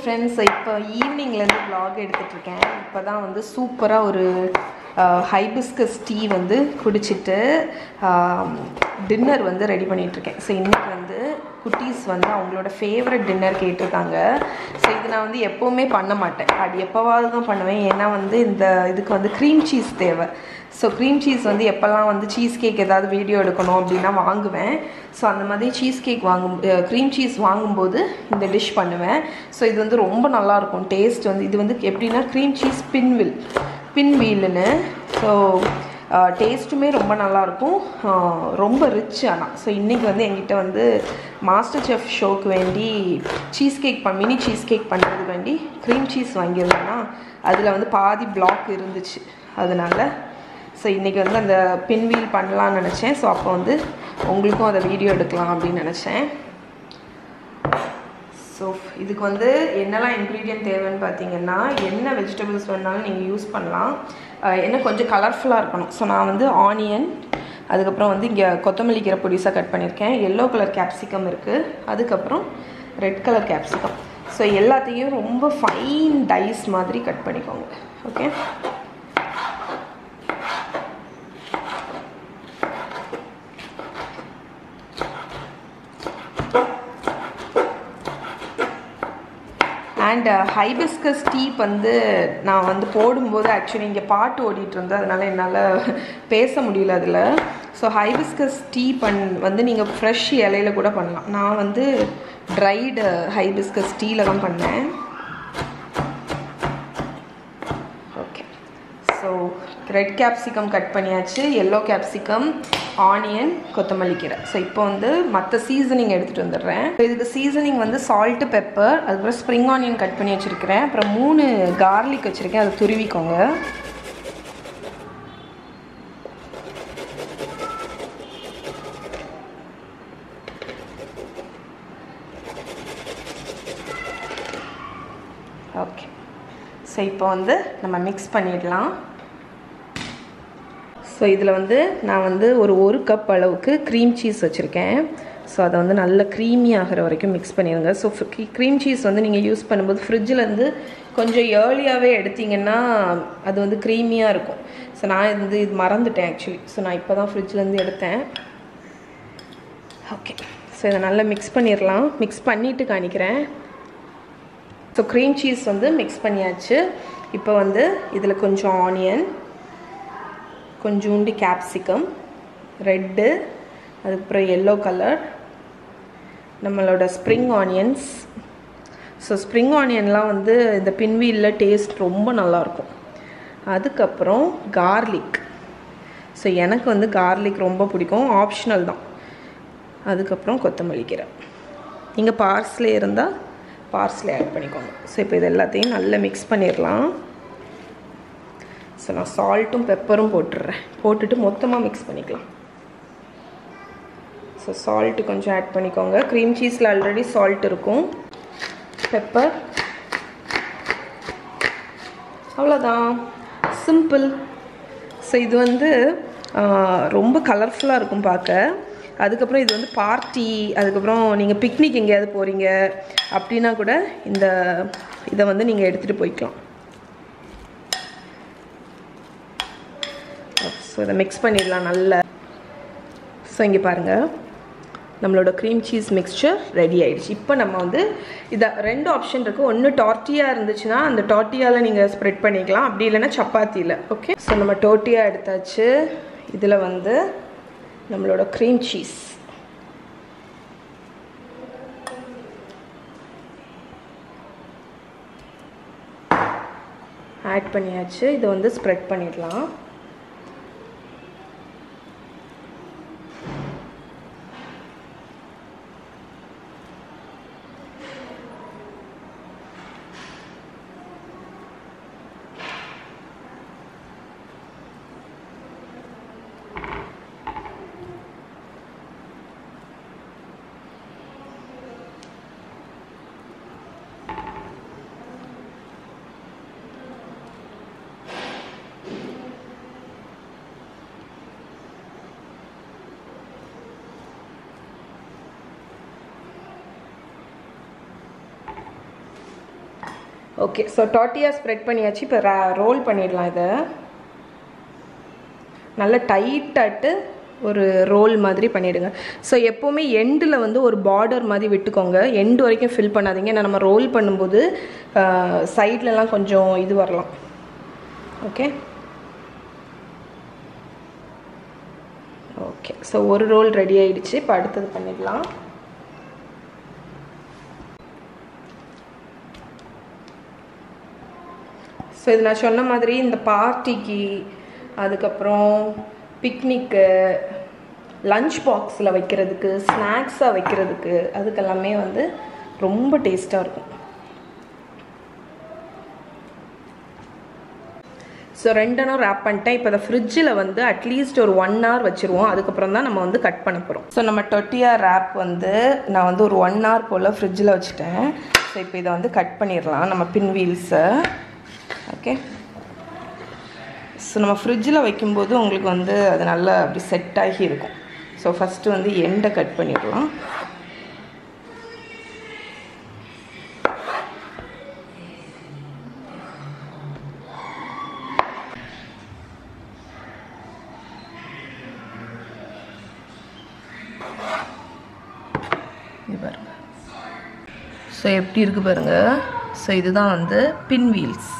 friends இப்போ ஈவினிங்லேருந்து vlog எடுத்துட்டு இருக்கேன் இப்போ தான் வந்து சூப்பராக ஒரு ஹைபிஸ்கஸ் டீ வந்து குடிச்சிட்டு டின்னர் வந்து ரெடி பண்ணிகிட்ருக்கேன் ஸோ இன்றைக்கி வந்து குட்டீஸ் வந்து அவங்களோட ஃபேவரட் டின்னர் கேட்டிருக்காங்க ஸோ இது நான் வந்து எப்போவுமே பண்ண மாட்டேன் அது எப்போவாவது தான் பண்ணுவேன் ஏன்னா வந்து இந்த இதுக்கு வந்து க்ரீம் சீஸ் தேவை ஸோ க்ரீம் சீஸ் வந்து எப்போல்லாம் வந்து சீஸ் கேக் ஏதாவது வீடியோ எடுக்கணும் அப்படின்னா வாங்குவேன் ஸோ அந்த மாதிரி சீஸ் கேக் வாங்கும் க்ரீம் சீஸ் வாங்கும்போது இந்த டிஷ் பண்ணுவேன் ஸோ இது வந்து ரொம்ப நல்லாயிருக்கும் டேஸ்ட் வந்து இது வந்து எப்படின்னா க்ரீம் சீஸ் பின்வில் பின் வீல்னு ஸோ டேஸ்ட்டுமே ரொம்ப நல்லாயிருக்கும் ரொம்ப ரிச் ஆனால் ஸோ இன்றைக்கி வந்து எங்கிட்ட வந்து மாஸ்டர் செஃப் ஷோக்கு வேண்டி சீஸ் கேக் பண் மினி சீஸ் கேக் பண்ணுறது வேண்டி க்ரீம் சீஸ் வாங்கியிருந்தேன்னா அதில் வந்து பாதி பிளாக் இருந்துச்சு அதனால் ஸோ இன்றைக்கி வந்து அந்த பின்வீல் பண்ணலான்னு நினச்சேன் ஸோ அப்போ வந்து உங்களுக்கும் அதை வீடியோ எடுக்கலாம் அப்படின்னு நினச்சேன் ஸோ இதுக்கு வந்து என்னெல்லாம் இன்க்ரீடியன்ட் தேவைன்னு பார்த்தீங்கன்னா என்ன வெஜிடபிள்ஸ் வேணாலும் நீங்கள் யூஸ் பண்ணலாம் அஹ் என்ன கொஞ்சம் கலர்ஃபுல்லாக இருக்கணும் ஸோ நான் வந்து ஆனியன் அதுக்கப்புறம் வந்து இங்கே கொத்தமல்லி கீரை பொடிசாக கட் பண்ணியிருக்கேன் எல்லோ கலர் கேப்சிகம் இருக்குது அதுக்கப்புறம் ரெட் கலர் கேப்சிகம் ஸோ எல்லாத்தையும் ரொம்ப ஃபைன் டைஸ் மாதிரி கட் பண்ணிக்கோங்க ஓகே அண்ட் ஹைபிஸ்கஸ் டீ வந்து நான் வந்து போடும்போது ஆக்சுவலி இங்கே பாட்டு ஓடிட்டு இருந்தது அதனால் என்னால் பேச முடியல அதில் ஸோ ஹைபிஸ்கஸ் டீ பண் வந்து நீங்கள் ஃப்ரெஷ் இலையில கூட பண்ணலாம் நான் வந்து ட்ரைடு ஹைபிஸ்கஸ் டீயில் தான் பண்ணேன் okay so red capsicum cut பண்ணியாச்சு எல்லோ கேப்சிகம் ஆனியன் கொத்தமல்லி கீரை ஸோ இப்போ வந்து மற்ற சீசனிங் எடுத்துகிட்டு வந்துடுறேன் ஸோ இதுக்கு சீசனிங் வந்து சால்ட்டு பெப்பர் அதுக்கப்புறம் ஸ்ப்ரிங் ஆனியன் கட் பண்ணி வச்சுருக்கிறேன் அப்புறம் மூணு கார்லிக் வச்சுருக்கேன் அதை துருவிக்கோங்க ஓகே ஸோ இப்போ வந்து நம்ம மிக்ஸ் பண்ணிடலாம் ஸோ இதில் வந்து நான் வந்து ஒரு ஒரு கப் அளவுக்கு க்ரீம் சீஸ் வச்சுருக்கேன் ஸோ அதை வந்து நல்ல க்ரீமி ஆகிற வரைக்கும் மிக்ஸ் பண்ணிடுங்க ஸோ க்ரீம் சீஸ் வந்து நீங்கள் யூஸ் பண்ணும்போது ஃப்ரிட்ஜிலேருந்து கொஞ்சம் ஏர்லியாகவே எடுத்தீங்கன்னா அது வந்து க்ரீமியாக இருக்கும் ஸோ நான் இது வந்து இது மறந்துட்டேன் ஆக்சுவலி ஸோ நான் இப்போ தான் ஃப்ரிட்ஜ்லேருந்து எடுத்தேன் ஓகே ஸோ இதை நல்லா மிக்ஸ் பண்ணிடலாம் மிக்ஸ் பண்ணிவிட்டு காணிக்கிறேன் ஸோ க்ரீம் சீஸ் வந்து மிக்ஸ் பண்ணியாச்சு இப்போ வந்து இதில் கொஞ்சம் ஆனியன் கொஞ்சோண்டு கேப்சிகம் ரெட்டு அதுக்கப்புறம் எல்லோ கலர் நம்மளோட ஸ்ப்ரிங் ஆனியன்ஸ் ஸோ ஸ்ப்ரிங் ஆனியன்லாம் வந்து இந்த பின்வீலில் டேஸ்ட் ரொம்ப நல்லாயிருக்கும் அதுக்கப்புறம் கார்லிக் ஸோ எனக்கு வந்து கார்லிக் ரொம்ப பிடிக்கும் ஆப்ஷனல் தான் அதுக்கப்புறம் கொத்தமல்லி கீரை நீங்கள் பார்ஸ்லே இருந்தால் பார்ஸ்லே ஆட் பண்ணிக்கோங்க ஸோ இப்போ இது எல்லாத்தையும் நல்லா மிக்ஸ் பண்ணிடலாம் ஸோ நான் சால்ட்டும் பெப்பரும் போட்டுடுறேன் போட்டுட்டு மொத்தமாக மிக்ஸ் பண்ணிக்கலாம் ஸோ சால்ட்டு கொஞ்சம் ஆட் பண்ணிக்கோங்க க்ரீம் சீஸில் ஆல்ரெடி சால்ட் இருக்கும் பெப்பர் அவ்வளோதான் சிம்பிள் ஸோ இது வந்து ரொம்ப கலர்ஃபுல்லாக இருக்கும் பார்க்க அதுக்கப்புறம் இது வந்து பார்ட்டி அதுக்கப்புறம் நீங்கள் பிக்னிக் எங்கேயாவது போகிறீங்க அப்படின்னா கூட இந்த இதை வந்து நீங்கள் எடுத்துகிட்டு போய்க்கலாம் ஸோ இதை மிக்ஸ் பண்ணிடலாம் நல்லா ஸோ இங்கே பாருங்கள் நம்மளோட க்ரீம் சீஸ் மிக்ஸ்சர் ரெடி ஆயிடுச்சு இப்போ நம்ம வந்து இதை ரெண்டு ஆப்ஷன் இருக்குது ஒன்று டார்ட்டியா இருந்துச்சுன்னா அந்த டார்ட்டியாவில் நீங்கள் ஸ்ப்ரெட் பண்ணிக்கலாம் அப்படி இல்லைன்னா சப்பாத்தியில் ஓகே ஸோ நம்ம டோட்டியா எடுத்தாச்சு இதில் வந்து நம்மளோட க்ரீம் சீஸ் ஆட் பண்ணியாச்சு இதை வந்து ஸ்ப்ரெட் பண்ணிடலாம் ஓகே ஸோ டாட்டியா ஸ்ப்ரெட் பண்ணியாச்சு இப்போ ரோல் பண்ணிடலாம் இதை நல்லா டைட்டாட்டு ஒரு ரோல் மாதிரி பண்ணிவிடுங்க ஸோ எப்போவுமே எண்டில் வந்து ஒரு பார்டர் மாதிரி விட்டுக்கோங்க எண்டு வரைக்கும் ஃபில் பண்ணாதீங்க ஏன்னா நம்ம ரோல் பண்ணும்போது சைட்லலாம் கொஞ்சம் இது வரலாம் ஓகே ஓகே ஸோ ஒரு ரோல் ரெடி ஆயிடுச்சு இப்போ அடுத்தது பண்ணிடலாம் ஸோ இது நான் சொன்ன மாதிரி இந்த பார்ட்டிக்கு அதுக்கப்புறம் பிக்னிக்கு லஞ்ச் பாக்ஸில் வைக்கிறதுக்கு ஸ்நாக்ஸாக வைக்கிறதுக்கு அதுக்கெல்லாமே வந்து ரொம்ப டேஸ்ட்டாக இருக்கும் ஸோ ரெண்டனும் ரேப் பண்ணிட்டேன் இப்போ அதை ஃப்ரிட்ஜில் வந்து அட்லீஸ்ட் ஒரு ஒன் ஹவர் வச்சுருவோம் அதுக்கப்புறம் தான் நம்ம வந்து கட் பண்ண போகிறோம் ஸோ நம்ம டொட்டியா ரேப் வந்து நான் வந்து ஒரு ஒன் ஹவர் போல் ஃப்ரிட்ஜில் வச்சுட்டேன் ஸோ இப்போ இதை வந்து கட் பண்ணிடலாம் நம்ம பின் வீல்ஸை ஓகே ஸோ நம்ம ஃப்ரிட்ஜில் வைக்கும்போது உங்களுக்கு வந்து அது நல்லா அப்படி செட் ஆகி இருக்கும் ஸோ ஃபஸ்ட்டு வந்து எண்டை கட் பண்ணிடலாம் இது பாருங்க ஸோ எப்படி இருக்கு பாருங்க ஸோ இதுதான் வந்து pinwheels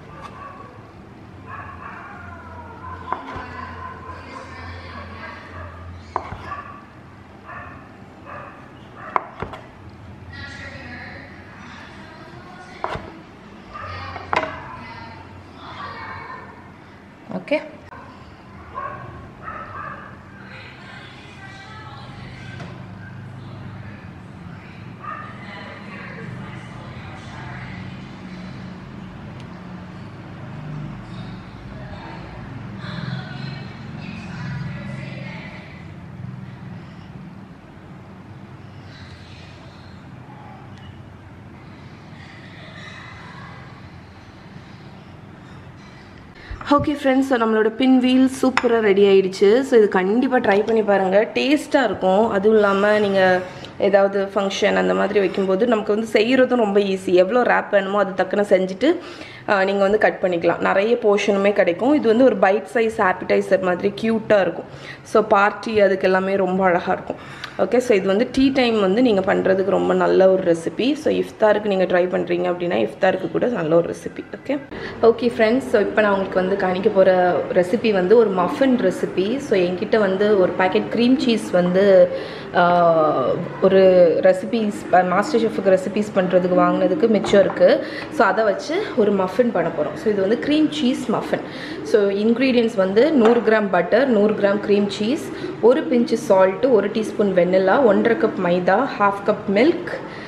okay okay friends so நம்மளோட பின் வீல் சூப்பராக ரெடி ஆயிடுச்சு ஸோ இது கண்டிப்பாக ட்ரை பண்ணி பாருங்கள் டேஸ்ட்டாக இருக்கும் அதுவும் இல்லாமல் நீங்கள் ஏதாவது ஃபங்க்ஷன் அந்த மாதிரி வைக்கும்போது நமக்கு வந்து செய்கிறதும் ரொம்ப ஈஸி எவ்வளோ ரேப் வேணுமோ அது டக்குன்னு செஞ்சுட்டு நீங்கள் வந்து கட் பண்ணிக்கலாம் நிறைய போர்ஷனுமே கிடைக்கும் இது வந்து ஒரு பைட் சைஸ் ஆப்பிடைசர் மாதிரி க்யூட்டாக இருக்கும் ஸோ பார்ட்டி அதுக்கு எல்லாமே ரொம்ப அழகாக இருக்கும் ஓகே ஸோ இது வந்து டீ டைம் வந்து நீங்கள் பண்ணுறதுக்கு ரொம்ப நல்ல ஒரு ரெசிபி ஸோ இஃப்தாருக்கு நீங்கள் ட்ரை பண்ணுறீங்க அப்படின்னா இஃப்தாருக்கு கூட நல்ல ஒரு recipe okay okay friends so இப்போ நான் உங்களுக்கு வந்து காணிக்க போகிற ரெசிபி வந்து ஒரு மஃபின் ரெசிபி ஸோ என்கிட்ட வந்து ஒரு பேக்கெட் க்ரீம் சீஸ் வந்து ஆஹ், ஒரு ரெசிபீஸ் மாஸ்டர் ஷெஃபுக்கு ரெசிபீஸ் பண்ணுறதுக்கு வாங்கினதுக்கு மிச்சம் இருக்குது ஸோ அதை வச்சு ஒரு மஃபின் பண்ண போகிறோம் ஸோ இது வந்து cream cheese muffin so ingredients வந்து நூறு கிராம் பட்டர் நூறு கிராம் க்ரீம் சீஸ் ஒரு பிஞ்சு சால்ட்டு ஒரு டீஸ்பூன் வெண்ணிலா ஒன்றரை கப் மைதா ஹாஃப் கப் மில்க்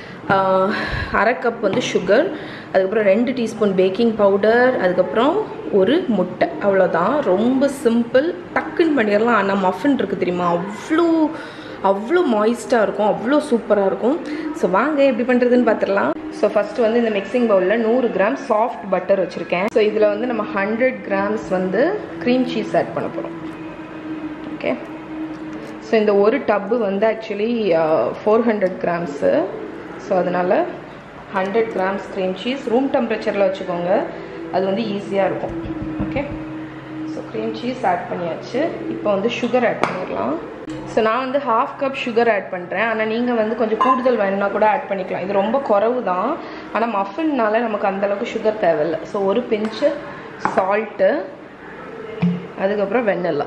அரை கப் வந்து சுகர் அதுக்கப்புறம் ரெண்டு டீஸ்பூன் பேக்கிங் பவுடர் அதுக்கப்புறம் ஒரு முட்டை அவ்வளோதான் ரொம்ப சிம்பிள் டக்குன்னு பண்ணிடலாம் ஆனால் மஃபின் இருக்குது தெரியுமா அவ்வளோ அவ்வளோ மாய்ஸ்ட்டாக இருக்கும் அவ்வளோ சூப்பராக இருக்கும் ஸோ வாங்க எப்படி பண்ணுறதுன்னு பார்த்துடலாம் ஸோ ஃபஸ்ட்டு வந்து இந்த மிக்சிங் பவுலில் நூறு கிராம் சாஃப்ட் பட்டர் வச்சுருக்கேன் ஸோ இதில் வந்து நம்ம ஹண்ட்ரட் கிராம்ஸ் வந்து க்ரீம் சீஸ் ஆட் பண்ண போகிறோம் ஓகே ஸோ இந்த ஒரு டப்பு வந்து actually four hundred grams so அதனால் hundred grams cream cheese room டெம்பரேச்சரில் வச்சுக்கோங்க அது வந்து ஈஸியாக இருக்கும் okay so cream cheese add பண்ணியாச்சு இப்போ வந்து சுகர் ஆட் பண்ணிடலாம் ஸோ நான் வந்து ஹாஃப் கப் சுகர் ஆட் பண்ணுறேன் ஆனால் நீங்கள் வந்து கொஞ்சம் கூடுதல் வேணும்னா கூட ஆட் பண்ணிக்கலாம் இது ரொம்ப குறவு தான் ஆனால் மஃபின்னால நமக்கு அந்தளவுக்கு சுகர் தேவையில்லை ஸோ ஒரு பிஞ்சு சால்ட்டு அதுக்கப்புறம் வெண்ணெல்லாம்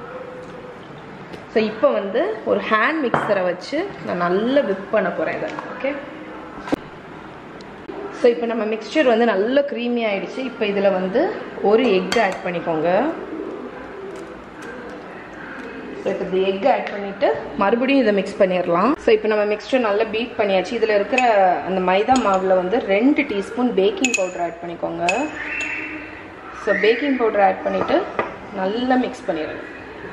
ஸோ இப்போ வந்து ஒரு ஹேண்ட் மிக்சரை வச்சு நான் நல்லா விப் பண்ண போகிறேன் இதை ஓகே ஸோ இப்போ நம்ம மிக்சர் வந்து நல்ல க்ரீமி ஆயிடுச்சு இப்போ இதில் வந்து ஒரு எக் ஆட் பண்ணிக்கோங்க ஸோ இப்போ இந்த எக் ஆட் பண்ணிவிட்டு மறுபடியும் இதை மிக்ஸ் பண்ணிடலாம் ஸோ இப்போ நம்ம மிக்ஸ்டர் நல்லா பீட் பண்ணியாச்சு இதில் இருக்கிற அந்த மைதா மாவில் வந்து ரெண்டு டீஸ்பூன் பேக்கிங் பவுடர் ஆட் பண்ணிக்கோங்க ஸோ பேக்கிங் பவுடர் ஆட் பண்ணிவிட்டு நல்லா மிக்ஸ் பண்ணிடுங்க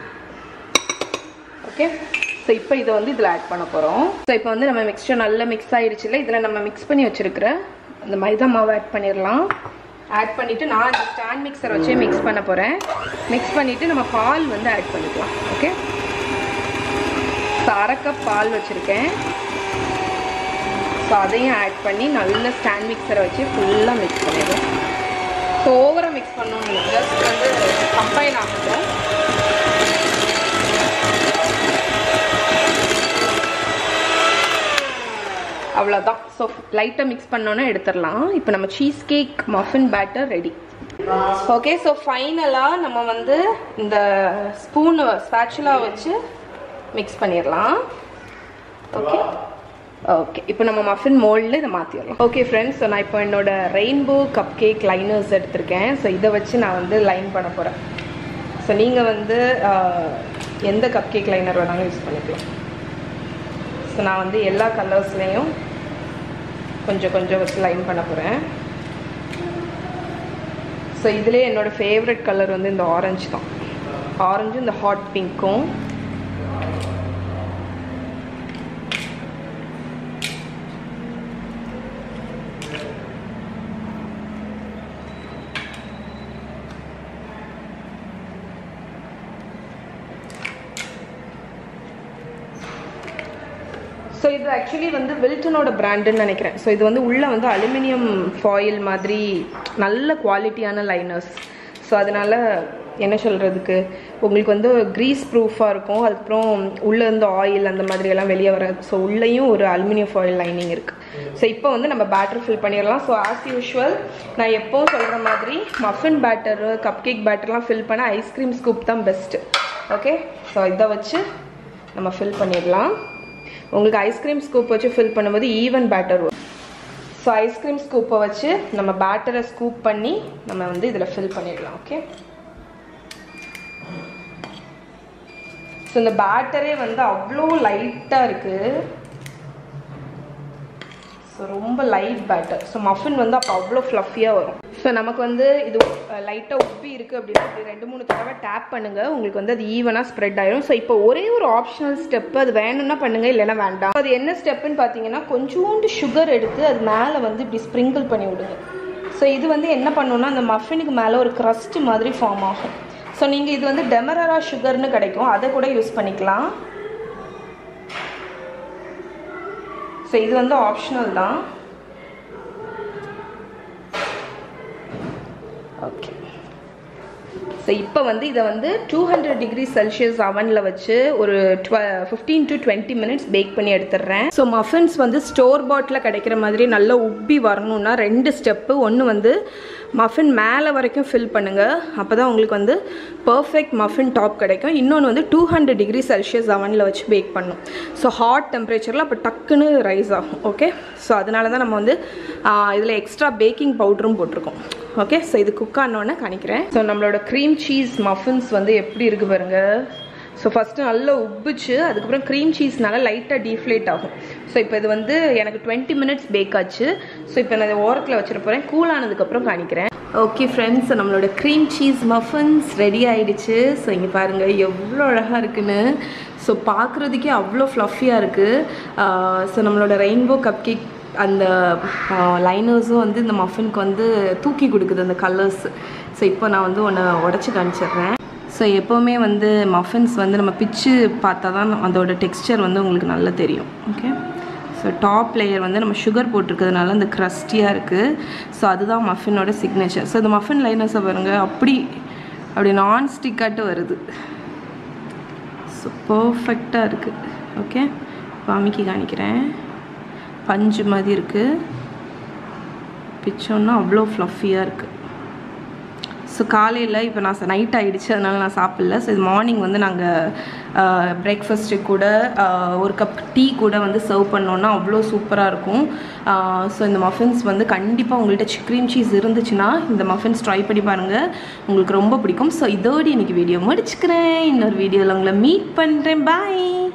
ஓகே ஸோ இப்போ இதை வந்து இதில் ஆட் பண்ண போகிறோம் ஸோ இப்போ வந்து நம்ம மிக்ஸ்டர் நல்லா மிக்ஸ் ஆயிடுச்சுல இதில் நம்ம மிக்ஸ் பண்ணி வச்சுருக்கிற அந்த மைதா மாவு ஆட் பண்ணிடலாம் ஆட் பண்ணிவிட்டு நான் இந்த ஸ்டாண்ட் மிக்சர் வச்சே மிக்ஸ் பண்ண போகிறேன் மிக்ஸ் பண்ணிவிட்டு நம்ம பால் வந்து ஆட் பண்ணிக்கலாம் ஓகே ஸோ அரை கப் பால் வச்சுருக்கேன் ஸோ ஸோ அதையும் ஆட் பண்ணி நல்ல ஸ்டாண்ட் மிக்சரை வச்சு ஃபுல்லாக மிக்ஸ் பண்ணிடுவோம் ஸோ ஓவராக மிக்ஸ் பண்ணணும் ஜஸ்ட் வந்து கம்பைன் ஆகட்டும் அவ்வளோதான் ஸோ லைட்டாக மிக்ஸ் பண்ணோன்னே எடுத்துடலாம் இப்போ நம்ம cheesecake muffin batter ready okay so ஃபைனலாக நம்ம வந்து இந்த ஸ்பூன் ஸ்பேச்சுலா வச்சு மிக்ஸ் பண்ணிடலாம் ஓகே ஓகே இப்போ நம்ம மஃபின் மோல்டில் இதை மாற்றிடலாம் ஓகே ஃப்ரெண்ட்ஸ் ஸோ நான் இப்போ என்னோட ரெயின்போ கப் கேக் லைனர்ஸ் எடுத்திருக்கேன் ஸோ இதை வச்சு நான் வந்து லைன் பண்ண போகிறேன் ஸோ நீங்கள் வந்து ஆஹ், எந்த கப் கேக் லைனர் வேணாலும் யூஸ் பண்ணிக்கலாம் ஸோ நான் வந்து எல்லா கலர்ஸ்லேயும் கொஞ்சம் கொஞ்சம் வச்சு லைன் பண்ண போகிறேன் ஸோ இதிலே என்னோடய ஃபேவரட் கலர் வந்து இந்த ஆரஞ்சு தான் ஆரஞ்சும் இந்த ஹாட் பிங்க்கும் ஸோ இது ஆக்சுவலி வந்து வில்டனோட பிராண்டுன்னு நினைக்கிறேன் ஸோ இது வந்து உள்ளே வந்து அலுமினியம் ஃபாயில் மாதிரி நல்ல குவாலிட்டியான லைனர்ஸ் ஸோ அதனால என்ன சொல்கிறதுக்கு உங்களுக்கு வந்து க்ரீஸ் ப்ரூஃபாக இருக்கும் அதுக்கப்புறம் உள்ளே இருந்து ஆயில் அந்த மாதிரி எல்லாம் வெளியே வராது ஸோ உள்ளேயும் ஒரு அலுமினியம் ஃபாயில் லைனிங் இருக்குது ஸோ இப்போ வந்து நம்ம பேட்டர் ஃபில் பண்ணிடலாம் ஸோ ஆஸ் யூஷுவல் நான் எப்போவும் சொல்கிற மாதிரி மஃபின் பேட்டரு கப் கேக் பேட்டர்லாம் ஃபில் பண்ண ஐஸ்கிரீம் ஸ்கூப் தான் பெஸ்ட்டு ஓகே ஸோ இதை வச்சு நம்ம ஃபில் பண்ணிடலாம் உங்களுக்கு ஐஸ்கிரீம் ஸ்கூப் வச்சு ஃபில் பண்ணும்போது ஈவன் பேட்டர் வரும் ஸோ ஐஸ்கிரீம் ஸ்கூப்பை வச்சு நம்ம பேட்டரை ஸ்கூப் பண்ணி நம்ம வந்து இதில் ஃபில் பண்ணிடலாம் ஓகே ஸோ இந்த பேட்டரே வந்து அவ்வளோ லைட்டாக இருக்குது ஸோ ரொம்ப லைட் பேட்டர் ஸோ மஃபின் வந்து அப்போ அவ்வளோ ஃப்ளஃபியாக வரும் ஸோ நமக்கு வந்து இது லைட்டாக உப்பி இருக்குது அப்படின்னா இப்படி ரெண்டு மூணு தடவை டேப் பண்ணுங்கள் உங்களுக்கு வந்து அது ஈவனாக ஸ்ப்ரெட் ஆயிரும் ஸோ இப்போ ஒரே ஒரு ஆப்ஷனல் ஸ்டெப்பு அது வேணும்னா பண்ணுங்கள் இல்லைன்னா வேண்டாம் அது என்ன ஸ்டெப்புன்னு பார்த்தீங்கன்னா கொஞ்சோண்டு சுகர் எடுத்து அது மேலே வந்து இப்படி ஸ்ப்ரிங்கிள் பண்ணி விடுங்க ஸோ இது வந்து என்ன பண்ணுன்னா அந்த மஃபினுக்கு மேலே ஒரு crust மாதிரி ஃபார்ம் ஆகும் ஸோ நீங்கள் இது வந்து டெமரரா சுகர்னு கிடைக்கும் அதை கூட யூஸ் பண்ணிக்கலாம் ஸோ இது வந்து ஆப்ஷனல் தான் ஓகே ஸோ இப்போ வந்து இதை வந்து டூ ஹண்ட்ரட் டிகிரி செல்சியஸ் அவனில் வச்சு ஒரு டுவ fifteen to twenty minutes bake பண்ணி எடுத்துடுறேன் ஸோ மஃபின்ஸ் வந்து ஸ்டோர் பாட்டில் கிடைக்கிற மாதிரி நல்லா உப்பி வரணும்னா ரெண்டு ஸ்டெப்பு ஒன்று வந்து மஃபின் மேலே வரைக்கும் ஃபில் பண்ணுங்கள் அப்போ தான் உங்களுக்கு வந்து பர்ஃபெக்ட் மஃபின் டாப் கிடைக்கும் இன்னொன்று வந்து டூ ஹண்ட்ரட் டிகிரி செல்சியஸ் அவனில் வச்சு பேக் பண்ணும் ஸோ ஹாட் டெம்பரேச்சரில் அப்போ டக்குன்னு ரைஸ் ஆகும் ஓகே ஸோ அதனால தான் நம்ம வந்து இதில் எக்ஸ்ட்ரா பேக்கிங் பவுடரும் போட்டிருக்கோம் ஓகே ஸோ இது குக் ஆனோடனே காணிக்கிறேன் ஸோ நம்மளோட க்ரீம் சீஸ் மஃபின்ஸ் வந்து எப்படி இருக்கு பாருங்க ஸோ ஃபஸ்ட்டு நல்லா உப்புச்சு அதுக்கப்புறம் க்ரீம் சீஸ்னால லைட்டாக டீஃப்ளேட் ஆகும் ஸோ இப்போ இது வந்து எனக்கு டுவெண்ட்டி மினிட்ஸ் பேக் ஆச்சு ஸோ இப்போ நான் இதை ஓரத்தில் வச்சிட போகிறேன் கூல் ஆனதுக்கப்புறம் காணிக்கிறேன் ஓகே ஃப்ரெண்ட்ஸ் நம்மளோட க்ரீம் சீஸ் மஃபன்ஸ் ரெடி ஆயிடுச்சு ஸோ இங்கே பாருங்கள் எவ்வளோ அழகாக இருக்குன்னு ஸோ பார்க்குறதுக்கே அவ்வளோ ஃப்ளஃபியாக இருக்குது ஸோ நம்மளோட ரெயின்போ கப் கேக் அந்த லைனர்ஸும் வந்து இந்த மஃபினுக்கு வந்து தூக்கி கொடுக்குது அந்த கலர்ஸ் ஸோ இப்போ நான் வந்து ஒன்று உடச்சி காமிச்சிடுறேன் ஸோ எப்போவுமே வந்து மஃபின்ஸ் வந்து நம்ம பிச்சு பார்த்தா தான் அதோட டெக்ஸ்சர் வந்து உங்களுக்கு நல்லா தெரியும் ஓகே ஸோ டாப் லேயர் வந்து நம்ம சுகர் போட்டிருக்கிறதுனால அந்த க்ரஸ்டியாக இருக்குது ஸோ அதுதான் மஃபினோட சிக்னேச்சர் ஸோ இந்த மஃபின் லைனர்ஸை பாருங்க அப்படி அப்படி நான் ஸ்டிக்காட்டு வருது ஸோ பர்ஃபெக்டாக இருக்குது ஓகே பாமிக்கி காணிக்கிறேன் பஞ்சு மாதிரி இருக்குது பிச்சோன்னா அவ்வளோ ஃப்ளஃபியாக இருக்குது ஸோ காலையில் இப்போ நான் நைட் ஆகிடுச்சு அதனால் நான் சாப்பிடல ஸோ இது மார்னிங் வந்து நாங்கள் பிரேக்ஃபாஸ்ட்டு கூட ஆஹ், ஒரு கப் டீ கூட வந்து சர்வ் பண்ணோன்னா அவ்வளோ சூப்பராக இருக்கும் ஸோ இந்த மஃபின்ஸ் வந்து கண்டிப்பாக உங்கள்கிட்ட க்ரீம் சீஸ் இருந்துச்சுன்னா இந்த மஃபின்ஸ் ட்ரை பண்ணி பாருங்கள் உங்களுக்கு ரொம்ப பிடிக்கும் ஸோ இதோடு இன்னைக்கு வீடியோ முடிச்சுக்கிறேன் இன்னொரு வீடியோவில் உங்களை மீட் பண்ணுறேன் பாய்